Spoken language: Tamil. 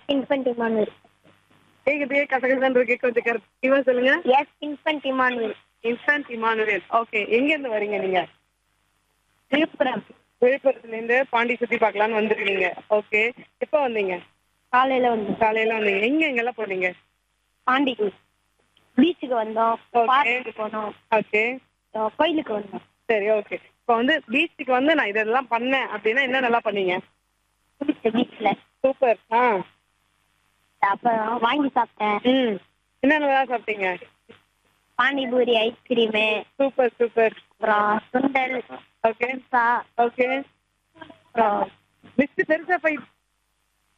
இன்ஃபன்ட் இமானுவல் கேக்குதே கசகசன்னு இருக்கு கொஞ்சம் கரெக்டிவா சொல்லுங்க yes Infant Emmanuel instant Emmanuel okay எங்க இருந்து வரீங்க நீங்க விழுப்புரம் விழுப்புரத்துல இருந்து பாண்டி சுத்தி பார்க்கலாம்னு வந்திருக்கீங்க ஓகே எப்போ வந்தீங்க காலையில வந்தோம் காலையில வந்தீங்க எங்க எங்கெல்லாம் போனீங்க பாண்டிக்கு பீச்சுக்கு வந்தோம் Okay. பார்க்குக்கு போனோம் ஓகே அஹ் கோயிலுக்கு வந்தோம் சரி ஓகே இப்போ வந்து பீச்சுக்கு வந்து நான் இதெல்லாம் பண்ணேன் அப்படின்னா என்ன நல்லா பண்ணீங்க குளிச்ச பீச்ல சூப்பர் ஆ அப்புறம் வாங்கி சாப்பிட்டேன் ம் என்னென்னலாம் சாப்பிட்டீங்க பானிபூரி ஐஸ்கிரீமு சூப்பர் சூப்பர் அப்புறம் சுண்டல் ஓகே சா ஓகே அப்புறம் லிஸ்ட் பெருசா போய்